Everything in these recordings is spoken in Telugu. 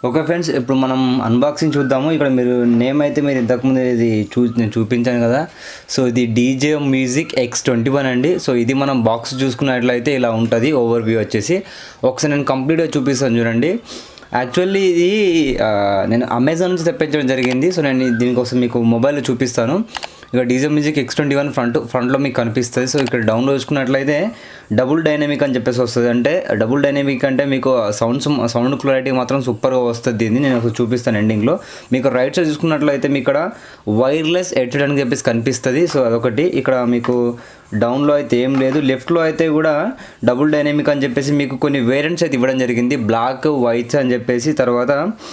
ఓకే ఫ్రెండ్స్ ఇప్పుడు మనం అన్బాక్సింగ్ చూద్దాము ఇక్కడ మీరు నేమ్ అయితే మీరు ఇంతకుముందు ఇది చూ నేను చూపించాను కదా సో ఇది DJ music X twenty one అండి సో ఇది మనం బాక్స్ చూసుకున్నట్లయితే ఇలా ఉంటుంది ఓవర్ వ్యూ వచ్చేసి ఒకసారి నేను కంప్లీట్గా చూపిస్తాను చూడండి యాక్చువల్లీ ఇది ఆ, నేను అమెజాన్ నుంచి తెప్పించడం జరిగింది సో నేను దీనికోసం మీకు మొబైల్లో చూపిస్తాను ఇక DJ music X twenty one front ఫ్రంట్లో మీకు కనిపిస్తుంది సో ఇక్కడ డౌన్లోడ్ చేసుకున్నట్లయితే డబుల్ డైనమిక్ అని చెప్పేసి వస్తుంది అంటే డబుల్ డైనమిక్ అంటే మీకు సౌండ్ సౌండ్ క్లారిటీ మాత్రం సూపర్గా వస్తుంది దీన్ని నేను ఒకసారి చూపిస్తాను ఎండింగ్లో మీకు రైట్ సైడ్ చూసుకున్నట్లయితే మీకు ఇక్కడ వైర్లెస్ హెడ్సెట్ అని చెప్పేసి కనిపిస్తుంది సో అదొకటి ఇక్కడ మీకు డౌన్లో అయితే ఏం లేదు లెఫ్ట్లో అయితే కూడా డబుల్ డైనమిక్ అని చెప్పేసి మీకు కొన్ని వేరియంట్స్ అయితే ఇవ్వడం జరిగింది బ్లాక్ వైట్స్ అని చెప్పేసి తర్వాత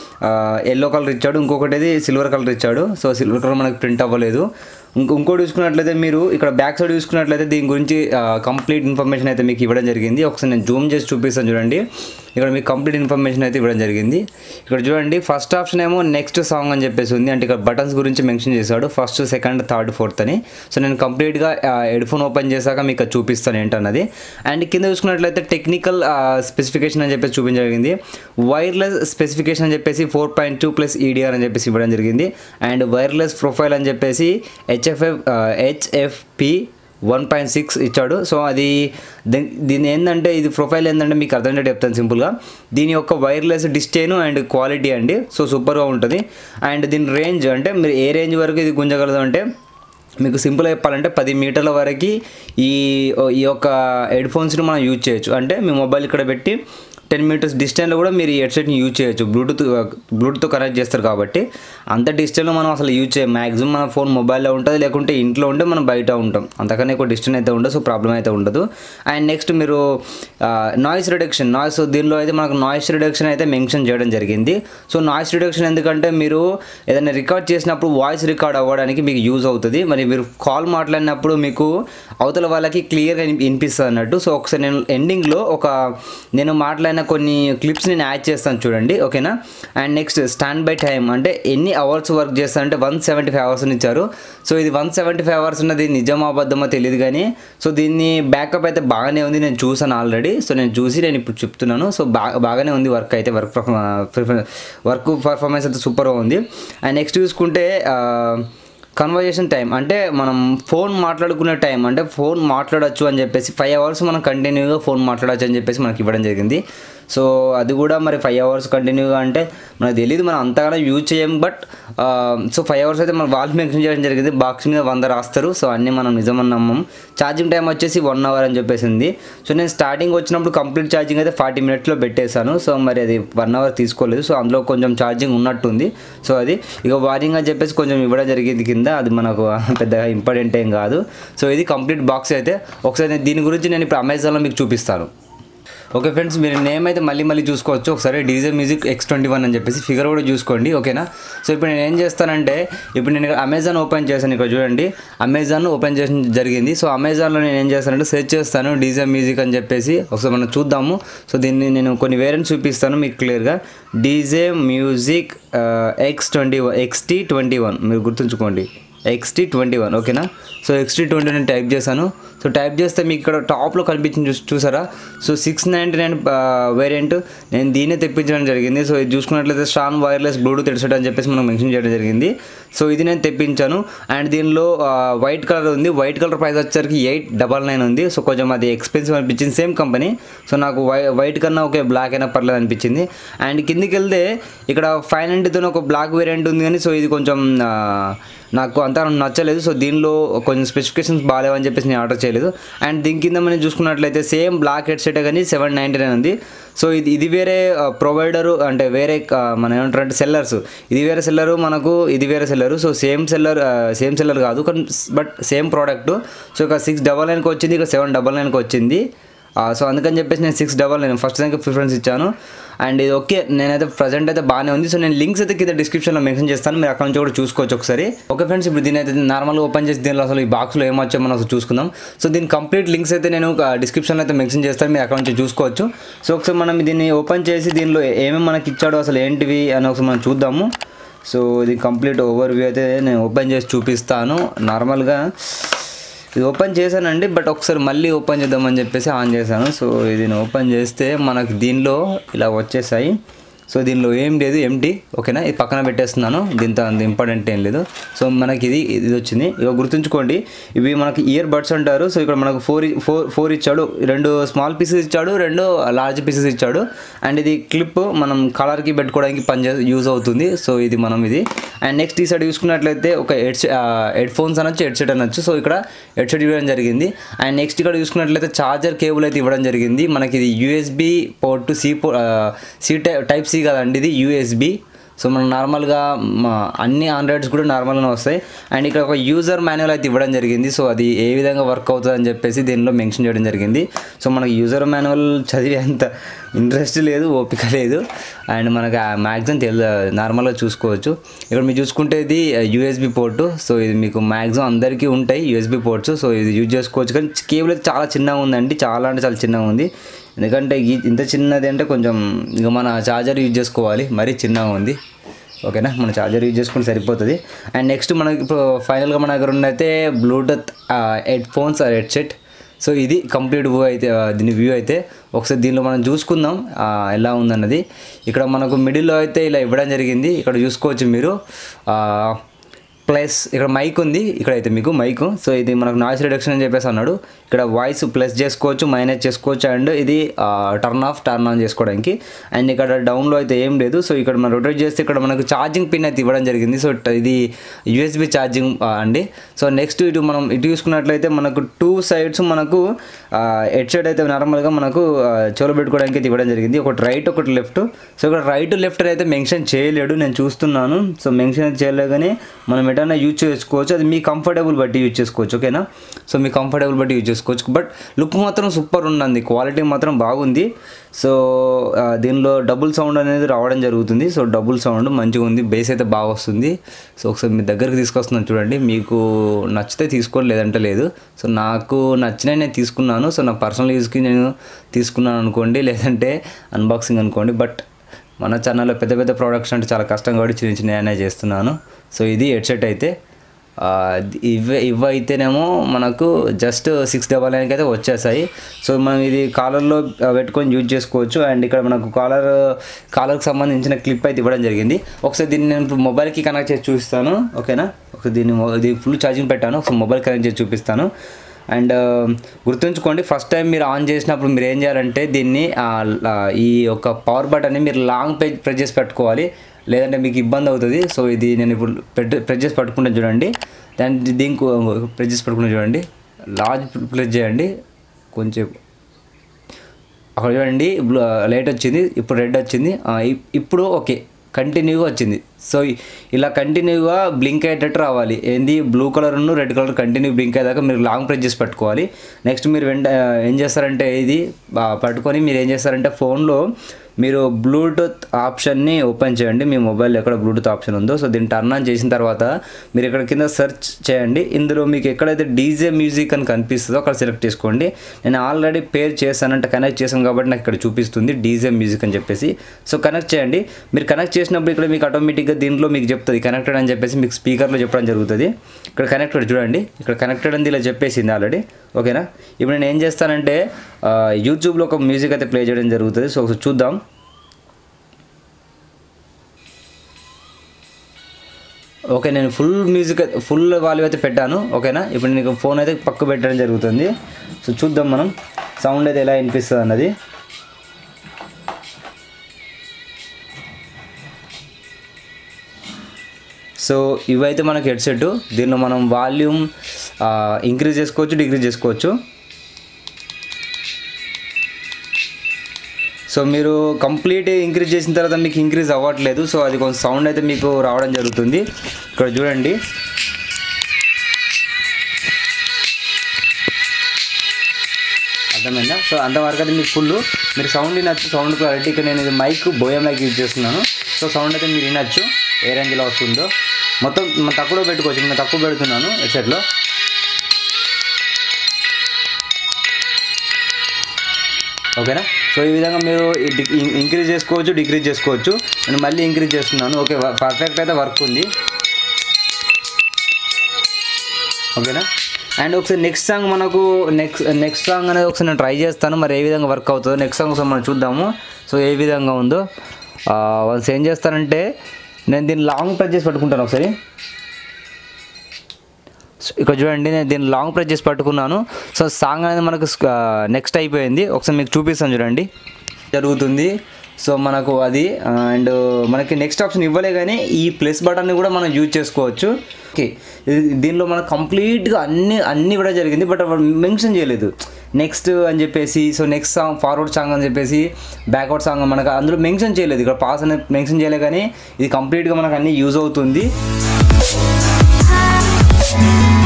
ఎల్లో కలర్ ఇచ్చాడు ఇంకొకటి అయితే సిల్వర్ కలర్ ఇచ్చాడు సో సిల్వర్ కలర్ మనకు ప్రింట్ అవ్వలేదు ఇంకో ఇంకోటి చూసుకున్నట్లయితే మీరు ఇక్కడ బ్యాక్ సైడ్ చూసుకున్నట్లయితే దీని గురించి కంప్లీట్ ఇన్ఫర్మేషన్ అయితే మీకు ఇవ్వడం జరిగింది ఒకసారి నేను జూమ్ చేసి చూపిస్తాను చూడండి ఇక్కడ మీకు కంప్లీట్ ఇన్ఫర్మేషన్ అయితే ఇవ్వడం జరిగింది ఇక్కడ చూడండి ఫస్ట్ ఆప్షన్ ఏమో నెక్స్ట్ సాంగ్ అని చెప్పేసి ఉంది అంటే ఇక్కడ బటన్స్ గురించి మెన్షన్ చేశాడు ఫస్ట్ సెకండ్ థర్డ్ ఫోర్త్ అని సో నేను కంప్లీట్గా హెడ్ ఫోన్ ఓపెన్ చేశాక మీకు అది చూపిస్తాను ఏంటన్నది అండ్ కింద చూసుకున్నట్లయితే టెక్నికల్ స్పెసిఫికేషన్ అని చెప్పేసి చూపించడం జరిగింది వైర్లెస్ స్పెసిఫికేషన్ అని చెప్పేసి four point two plus EDR అని చెప్పేసి ఇవ్వడం జరిగింది అండ్ వైర్లెస్ ప్రొఫైల్ అని చెప్పేసి HFF HFP one point six ఇచ్చాడు సో అది దీ- దీని ఏంటంటే ఇది ప్రొఫైల్ ఏంటంటే మీకు అర్థమయ్యేటట్టు చెప్తాను సింపుల్గా దీని యొక్క వైర్లెస్ డిస్టేను అండ్ క్వాలిటీ అండి సో సూపర్గా ఉంటుంది అండ్ దీని రేంజ్ అంటే మీరు ఏ రేంజ్ వరకు ఇది గుంజగలదు అంటే మీకు సింపుల్ చెప్పాలంటే పది మీటర్ల వరకు ఈ ఈ యొక్క హెడ్ ఫోన్స్ని మనం యూజ్ చేయొచ్చు అంటే మీ మొబైల్ ఇక్కడ పెట్టి టెన్ మీటర్స్ డిస్టెన్స్లో కూడా మీరు ఈ హెడ్సెట్ని యూజ్ చేయొచ్చు బ్లూటూత్ బ్లూటూత్తో కనెక్ట్ చేస్తారు కాబట్టి అంత డిస్టెన్స్లో మనం అసలు యూజ్ చేయం మ్యాక్సిమం మన ఫోన్ మొబైల్లో ఉంటుంది లేకుంటే ఇంట్లో ఉంటే మనం బయట ఉంటాం అంతకన్నా ఎక్కువ డిస్టెన్స్ అయితే ఉండదు సో ప్రాబ్లం అయితే ఉండదు అండ్ నెక్స్ట్ మీరు నాయిస్ రిడక్షన్ నాయిస్ దీనిలో అయితే మనకు నాయిస్ రిడక్షన్ అయితే మెన్షన్ చేయడం జరిగింది సో నాయిస్ రిడక్షన్ ఎందుకంటే మీరు ఏదైనా రికార్డ్ చేసినప్పుడు వాయిస్ రికార్డ్ అవ్వడానికి మీకు యూజ్ అవుతుంది మరి మీరు కాల్ మాట్లాడినప్పుడు మీకు అవతల వాళ్ళకి క్లియర్గా వినిపిస్తుంది అన్నట్టు సో ఒకసారి నేను ఎండింగ్లో ఒక నేను మాట్లాడిన కొన్ని క్లిప్స్ నేను యాడ్ చేస్తాను చూడండి ఓకేనా and next standby time అంటే ఎన్ని అవర్స్ వర్క్ చేస్తాను అంటే వన్ సెవెంటీ ఫైవ్ అవర్స్ ఇచ్చారు సో ఇది వన్ సెవెంటీ ఫైవ్ అవర్స్ ఉన్నది నిజమా అబద్ధమో తెలియదు కానీ సో దీన్ని బ్యాకప్ అయితే బాగానే ఉంది నేను చూసాను ఆల్రెడీ సో నేను చూసి నేను ఇప్పుడు చెప్తున్నాను సో బాగా బాగానే ఉంది వర్క్ అయితే వర్క్ వర్క్ పర్ఫార్మెన్స్ అయితే సూపర్గా ఉంది అండ్ నెక్స్ట్ చూసుకుంటే కన్వర్జేషన్ టైం అంటే మనం ఫోన్ మాట్లాడుకునే టైం అంటే ఫోన్ మాట్లాడొచ్చు అని చెప్పేసి ఫైవ్ అవర్స్ మనం కంటిన్యూగా ఫోన్ మాట్లాడచ్చు అని చెప్పేసి మనకి ఇవ్వడం జరిగింది సో అది కూడా మరి ఫైవ్ అవర్స్ కంటిన్యూగా అంటే మనకు తెలియదు మనం అంతగానో యూజ్ చేయం బట్ సో ఫైవ్ అవర్స్ అయితే మన వాళ్ళు మెన్షన్ చేయడం జరిగింది బాక్స్ మీద వంద రాస్తారు సో అన్నీ మనం నిజమని నమ్మం ఛార్జింగ్ టైం వచ్చేసి వన్ అవర్ అని చెప్పేసింది సో నేను స్టార్టింగ్ వచ్చినప్పుడు కంప్లీట్ ఛార్జింగ్ అయితే ఫార్టీ మినిట్స్లో పెట్టేశాను సో మరి అది వన్ అవర్ తీసుకోలేదు సో అందులో కొంచెం ఛార్జింగ్ ఉన్నట్టుంది సో అది ఇక వారింగ్ అని చెప్పేసి కొంచెం ఇవ్వడం జరిగింది కింద అది మనకు పెద్దగా ఇంపార్టెంట్ ఏం కాదు సో ఇది కంప్లీట్ బాక్స్ అయితే ఒకసారి నేను దీని గురించి నేను ఇప్పుడు అమెజాన్లో మీకు చూపిస్తాను ఓకే ఫ్రెండ్స్ మీరు నేమ్ అయితే మళ్ళీ మళ్ళీ చూసుకోవచ్చు ఒకసారి DJ music X twenty one అని చెప్పేసి ఫిగర్ కూడా చూసుకోండి ఓకేనా సో ఇప్పుడు నేను ఏం చేస్తానంటే ఇప్పుడు నేను అమెజాన్ ఓపెన్ చేశాను ఇక్కడ చూడండి అమెజాన్ ఓపెన్ చేసిన జరిగింది సో అమెజాన్లో నేను ఏం చేస్తానంటే సెర్చ్ చేస్తాను డీజే మ్యూజిక్ అని చెప్పేసి ఒకసారి మనం చూద్దాము సో దీన్ని నేను కొన్ని వేరియంట్స్ చూపిస్తాను మీకు క్లియర్గా DJ music X twenty one XT twenty one మీరు గుర్తుంచుకోండి ఎక్స్టీ ట్వంటీ వన్ ఓకేనా సో ఎక్స్టీ ట్వంటీ నేను టైప్ చేశాను సో టైప్ చేస్తే మీకు ఇక్కడ టాప్లో కనిపించింది చూ చూసారా so six ninety nine variant నేను దీన్నే తెప్పించడం జరిగింది సో ఇది చూసుకున్నట్లయితే స్ట్రాంగ్ వైర్లెస్ బ్లూటూత్ హెడ్సెట్ అని చెప్పేసి మనం మెన్షన్ చేయడం జరిగింది సో ఇది నేను తెప్పించాను అండ్ దీనిలో వైట్ కలర్ ఉంది వైట్ కలర్ ప్రైస్ వచ్చేసరికి ఎయిట్ డబల్ నైన్ ఉంది సో కొంచెం అది ఎక్స్పెన్సివ్ అనిపించింది సేమ్ కంపెనీ సో నాకు వై వైట్ కన్నా ఓకే బ్లాక్ అయినా పర్లేదు అనిపించింది అండ్ కిందికి వెళ్తే ఇక్కడ ఫైవ్ నైంటీతో ఒక బ్లాక్ వేరియంట్ ఉంది కానీ సో ఇది కొంచెం ఆ, నాకు అంతా నచ్చలేదు సో దీనిలో కొంచెం స్పెసిఫికేషన్స్ బాగాలేవని చెప్పేసి నేను ఆర్డర్ చేయలేదు అండ్ దీని కింద మనం చూసుకున్నట్లయితే సేమ్ బ్లాక్ హెడ్సెట్ కానీ సెవెన్ నైంటీ నైన్ ఉంది సో ఇది ఇది వేరే ప్రొవైడరు అంటే వేరే ఆ, మన ఏమంటారు అంటే సెల్లర్స్ ఇది వేరే సెల్లరు మనకు ఇది వేరే seller so same seller same seller కాదు కానీ బట్ సేమ్ ప్రోడక్ట్ సో ఇక సిక్స్ డబల్ నైన్కి వచ్చింది ఇక సెవెన్ డబల్ నైన్కి వచ్చింది ఆ, సో అందుకని చెప్పేసి నేను సిక్స్ డబల్ నైన్ ఫస్ట్ దానికి ప్రిఫరెన్స్ ఇచ్చాను అండ్ ఇది ఓకే నేనైతే ప్రజెంట్ అయితే బాగానే ఉంది సో నేను లింక్స్ అయితే కింద డిస్క్రిప్షన్లో మెన్షన్ చేస్తాను మీరు అక్కడ నుంచి కూడా చూసుకోవచ్చు ఒకసారి ఓకే ఫ్రెండ్స్ ఇప్పుడు దీని అయితే నార్మల్గా ఓపెన్ చేసి దీనిలో అసలు ఈ బాక్స్లో ఏమొచ్చో మనం అసలు చూసుకుందాం సో దీని కంప్లీట్ లింక్స్ అయితే నేను డిస్క్రిప్షన్లో అయితే మెన్షన్ చేస్తాను మీరు అక్కడ నుంచి చూసుకోవచ్చు సో ఒకసారి మనం దీన్ని ఓపెన్ చేసి దీనిలో ఏమేమి మనకి ఇచ్చాడో అసలు ఏంటివి అని ఒకసారి మనం చూద్దాము సో ఇది కంప్లీట్ ఓవర్ వ్యూ అయితే నేను ఓపెన్ చేసి చూపిస్తాను నార్మల్గా ఇది ఓపెన్ చేశానండి బట్ ఒకసారి మళ్ళీ ఓపెన్ చేద్దామని చెప్పేసి ఆన్ చేశాను సో ఇది ఓపెన్ చేస్తే మనకు దీనిలో ఇలా వచ్చేసాయి సో దీనిలో ఏం లేదు ఎంటీ ఓకేనా ఇది పక్కన పెట్టేస్తున్నాను దీంతో అంత ఇంపార్టెంట్ ఏం లేదు సో మనకి ఇది ఇది వచ్చింది ఇక గుర్తుంచుకోండి ఇవి మనకి ఇయర్ బడ్స్ అంటారు సో ఇక్కడ మనకు ఫోర్ ఫోర్ ఫోర్ ఇచ్చాడు రెండు స్మాల్ పీసెస్ ఇచ్చాడు రెండు లార్జ్ పీసెస్ ఇచ్చాడు అండ్ ఇది క్లిప్ మనం కలర్కి పెట్టుకోవడానికి పనిచే యూజ్ అవుతుంది సో ఇది మనం ఇది అండ్ నెక్స్ట్ ఈ సైడ్ చూసుకున్నట్లయితే ఒక హెడ్ హెడ్ ఫోన్స్ అనొచ్చు హెడ్ సెట్ అనొచ్చు సో ఇక్కడ హెడ్ సెట్ ఇవ్వడం జరిగింది అండ్ నెక్స్ట్ ఇక్కడ చూసుకున్నట్లయితే చార్జర్ కేబుల్ అయితే ఇవ్వడం జరిగింది మనకి ఇది యూఎస్బి పోర్ట్ సి పో సి టైప్ సి కదండి ఇది యూఎస్బి సో మనం నార్మల్గా మా అన్ని ఆండ్రాయిడ్స్ కూడా నార్మల్గానే వస్తాయి అండ్ ఇక్కడ ఒక యూజర్ మాన్యువల్ అయితే ఇవ్వడం జరిగింది సో అది ఏ విధంగా వర్క్ అవుతుంది అని చెప్పేసి దీనిలో మెన్షన్ చేయడం జరిగింది సో మనకి యూజర్ మాన్యువల్ చదివే అంత ఇంట్రెస్ట్ లేదు ఓపిక లేదు అండ్ మనకి మ్యాక్సిమం తెలు నార్మల్గా చూసుకోవచ్చు ఇక్కడ మీరు చూసుకుంటే ఇది యూఎస్బి పోర్టు సో ఇది మీకు మ్యాక్సిమం అందరికీ ఉంటాయి యూఎస్బి పోర్ట్స్ సో ఇది యూజ్ చేసుకోవచ్చు కానీ కేబుల్ అయితే చాలా చిన్నగా ఉందండి చాలా అంటే చాలా చిన్నగా ఉంది ఎందుకంటే ఈ- ఇంత చిన్నది అంటే కొంచెం ఇక మన ఛార్జర్ యూజ్ చేసుకోవాలి మరీ చిన్నగా ఉంది ఓకేనా మన ఛార్జర్ యూజ్ చేసుకుంటే సరిపోతుంది అండ్ నెక్స్ట్ మనకి ఇప్పుడు ఫైనల్గా మన దగ్గర ఉన్నైతే bluetooth headphones headset so ఇది కంప్లీట్ వ్యూ అయితే ఆ, దీని వ్యూ అయితే ఒకసారి దీనిలో మనం చూసుకుందాం ఆ, ఎలా ఉందన్నది ఇక్కడ మనకు మిడిల్లో అయితే ఇలా ఇవ్వడం జరిగింది ఇక్కడ చూసుకోవచ్చు మీరు ఆ, ప్లస్ ఇక్కడ మైక్ ఉంది ఇక్కడ అయితే మీకు మైక్ సో ఇది మనకు నాయిస్ రిడక్షన్ అని చెప్పేసి అన్నాడు ఇక్కడ వాయిస్ ప్లస్ చేసుకోవచ్చు మైనస్ చేసుకోవచ్చు అండ్ ఇది టర్న్ ఆఫ్ టర్న్ ఆన్ చేసుకోవడానికి అండ్ ఇక్కడ డౌన్లో అయితే ఏం లేదు సో ఇక్కడ మనం రొటేట్ చేస్తే ఇక్కడ మనకు ఛార్జింగ్ పిన్ అయితే ఇవ్వడం జరిగింది సో ట- ఇది యూఎస్బి ఛార్జింగ్ అండి సో నెక్స్ట్ ఇటు మనం ఇటు చూసుకున్నట్లయితే మనకు టూ సైడ్స్ మనకు హెడ్ సెట్ అయితే నార్మల్గా మనకు ఆ, చెవులో పెట్టుకోవడానికి అయితే ఇవ్వడం జరిగింది ఒకటి రైట్ ఒకటి లెఫ్ట్ సో ఇక్కడ రైట్ లెఫ్ట్ అయితే మెన్షన్ చేయలేడు నేను చూస్తున్నాను సో మెన్షన్ అయితే చేయలేదు కానీ మనం ఎటైనా యూజ్ చేసుకోవచ్చు అది మీ కంఫర్టబుల్ బట్టి యూజ్ చేసుకోవచ్చు ఓకేనా సో మీ కంఫర్టబుల్ బట్టి యూజ్ చేసుకోవచ్చు బట్ లుక్ మాత్రం సూపర్ ఉన్నది క్వాలిటీ మాత్రం బాగుంది సో ఆ, దీనిలో డబుల్ సౌండ్ అనేది రావడం జరుగుతుంది సో డబుల్ సౌండ్ మంచిగా ఉంది బేస్ అయితే బాగా వస్తుంది సో ఒకసారి మీ దగ్గరికి తీసుకొస్తున్నాను చూడండి మీకు నచ్చితే తీసుకోండి లేదంటే లేదు సో నాకు నచ్చినవి నేను తీసుకున్నాను సో నా పర్సనల్ యూస్కి నేను తీసుకున్నాను అనుకోండి లేదంటే అన్బాక్సింగ్ అనుకోండి బట్ మన ఛానల్లో పెద్ద పెద్ద ప్రోడక్ట్స్ అంటే చాలా కష్టం కాబట్టి చిన్న చిన్న చేస్తున్నాను సో ఇది హెడ్సెట్ అయితే ఆ, ఇవి ఇవి అయితేనేమో మనకు జస్ట్ సిక్స్ డబల్ నైన్కి అయితే వచ్చేసాయి సో మనం ఇది కాలర్లో పెట్టుకొని యూజ్ చేసుకోవచ్చు అండ్ ఇక్కడ మనకు కాలర్ కాలర్కి సంబంధించిన క్లిప్ అయితే ఇవ్వడం జరిగింది ఒకసారి దీన్ని నేను ఇప్పుడు మొబైల్కి కనెక్ట్ చేసి చూపిస్తాను ఓకేనా ఒకసారి దీన్ని మొ- ఇది ఫుల్ ఛార్జింగ్ పెట్టాను ఒకసారి మొబైల్ కనెక్ట్ చేసి చూపిస్తాను అండ్ గుర్తుంచుకోండి ఫస్ట్ టైం మీరు ఆన్ చేసినప్పుడు మీరు ఏం చేయాలంటే దీన్ని ఆ, ఆ, ఈ యొక్క పవర్ బటన్ని మీరు లాంగ్ పేజ్ ప్రెస్ చేసి పెట్టుకోవాలి లేదంటే మీకు ఇబ్బంది అవుతుంది సో ఇది నేను ఇప్పుడు ప్రెస్ చేసి పట్టుకుంటాను చూడండి దాని దీనికి ప్రెస్ చేసి పట్టుకుంటాను చూడండి లార్జ్ ప్రెస్ చేయండి కొంచెం అక్కడ చూడండి లైట్ వచ్చింది ఇప్పుడు రెడ్ వచ్చింది ఆ, ఇప్- ఇప్పుడు ఓకే కంటిన్యూగా వచ్చింది సో ఇ- ఇలా కంటిన్యూగా బ్లింక్ అయ్యేటట్టు రావాలి ఏంది బ్లూ కలర్ ఉన్న రెడ్ కలర్ కంటిన్యూ బ్లింక్ అయ్యేదాకా మీరు లాంగ్ ప్రెస్ చేసి పట్టుకోవాలి నెక్స్ట్ మీరు వెంట ఏం చేస్తారంటే ఇది ఆ, పట్టుకొని మీరు ఏం చేస్తారంటే ఫోన్లో మీరు బ్లూటూత్ ఆప్షన్ని ఓపెన్ చేయండి మీ మొబైల్ ఎక్కడ బ్లూటూత్ ఆప్షన్ ఉందో సో దీన్ని టర్న్ ఆన్ చేసిన తర్వాత మీరు ఇక్కడ కింద సెర్చ్ చేయండి ఇందులో మీకు ఎక్కడైతే డీజే మ్యూజిక్ అని కనిపిస్తుందో అక్కడ సెలెక్ట్ చేసుకోండి నేను ఆల్రెడీ పేర్ చేశానంటే కనెక్ట్ చేశాను కాబట్టి నాకు ఇక్కడ చూపిస్తుంది డీజే మ్యూజిక్ అని చెప్పేసి సో కనెక్ట్ చేయండి మీరు కనెక్ట్ చేసినప్పుడు ఇక్కడ మీకు ఆటోమేటిక్గా దీంట్లో మీకు చెప్తుంది కనెక్టెడ్ అని చెప్పేసి మీకు స్పీకర్లో చెప్పడం జరుగుతుంది ఇక్కడ కనెక్టెడ్ చూడండి ఇక్కడ కనెక్టెడ్ అని ఇలా చెప్పేసింది ఆల్రెడీ ఓకేనా ఇప్పుడు నేను ఏం చేస్తానంటే ఆ, యూట్యూబ్లో ఒక మ్యూజిక్ అయితే ప్లే చేయడం జరుగుతుంది సో ఒకసారి చూద్దాం ఓకే నేను ఫుల్ మ్యూజిక్ ఫుల్ వాల్యూ అయితే పెట్టాను ఓకేనా ఇప్పుడు నీకు ఫోన్ అయితే పక్క పెట్టడం జరుగుతుంది సో చూద్దాం మనం సౌండ్ అయితే ఎలా వినిపిస్తుంది అన్నది సో ఇవైతే మనకి హెడ్సెట్ దీనిలో మనం వాల్యూమ్ ఇంక్రీజ్ చేసుకోవచ్చు డిక్రీజ్ చేసుకోవచ్చు సో మీరు కంప్లీట్ ఇంక్రీజ్ చేసిన తర్వాత మీకు ఇంక్రీజ్ అవ్వట్లేదు సో అది కొంచెం సౌండ్ అయితే మీకు రావడం జరుగుతుంది ఇక్కడ చూడండి అర్థమైందా సో అంతవరకు అయితే మీకు ఫుల్ మీరు సౌండ్ వినొచ్చు సౌండ్ క్వాలిటీ ఇక్కడ నేను ఇది మైక్ బోయా మైక్ యూజ్ చేస్తున్నాను సో సౌండ్ అయితే మీరు వినొచ్చు ఏ రేంజ్లో వస్తుందో మొత్తం మనం తక్కువలో పెట్టుకోవచ్చు నేను తక్కువ పెడుతున్నాను హెడ్సెట్లో ఓకేనా సో ఈ విధంగా మీరు ఇంక్రీజ్ చేసుకోవచ్చు డిక్రీజ్ చేసుకోవచ్చు నేను మళ్ళీ ఇంక్రీజ్ చేస్తున్నాను ఓకే పర్ఫెక్ట్ అయితే వర్క్ ఉంది ఓకేనా అండ్ ఒకసారి నెక్స్ట్ సాంగ్ మనకు నెక్స్ట్ నెక్స్ట్ సాంగ్ అనేది ఒకసారి నేను ట్రై చేస్తాను మరి ఏ విధంగా వర్క్ అవుతుందో నెక్స్ట్ సాంగ్ ఒకసారి మనం చూద్దాము సో ఏ విధంగా ఉందో వన్స్ ఏం చేస్తానంటే నేను దీన్ని లాంగ్ ప్రెస్ చేసి పట్టుకుంటాను ఒకసారి సో ఇక్కడ చూడండి నేను దీన్ని లాంగ్ ప్రెస్ చేసి పట్టుకున్నాను సో సాంగ్ అనేది మనకు నెక్స్ట్ అయిపోయింది ఒకసారి మీకు చూపిస్తాను చూడండి జరుగుతుంది సో మనకు అది అండ్ మనకి నెక్స్ట్ ఆప్షన్ ఇవ్వలే కానీ ఈ ప్లస్ బటన్ని కూడా మనం యూజ్ చేసుకోవచ్చు ఓకే ఇది- దీనిలో మనకు కంప్లీట్గా అన్ని అన్నీ కూడా జరిగింది బట్ మెన్షన్ చేయలేదు నెక్స్ట్ అని చెప్పేసి so next song forward song అని చెప్పేసి బ్యాక్వర్డ్ సాంగ్ మనకు అందులో మెన్షన్ చేయలేదు ఇక్కడ పాస్ అనేది మెన్షన్ చేయలేదు కానీ ఇది కంప్లీట్గా మనకు అన్నీ యూజ్ అవుతుంది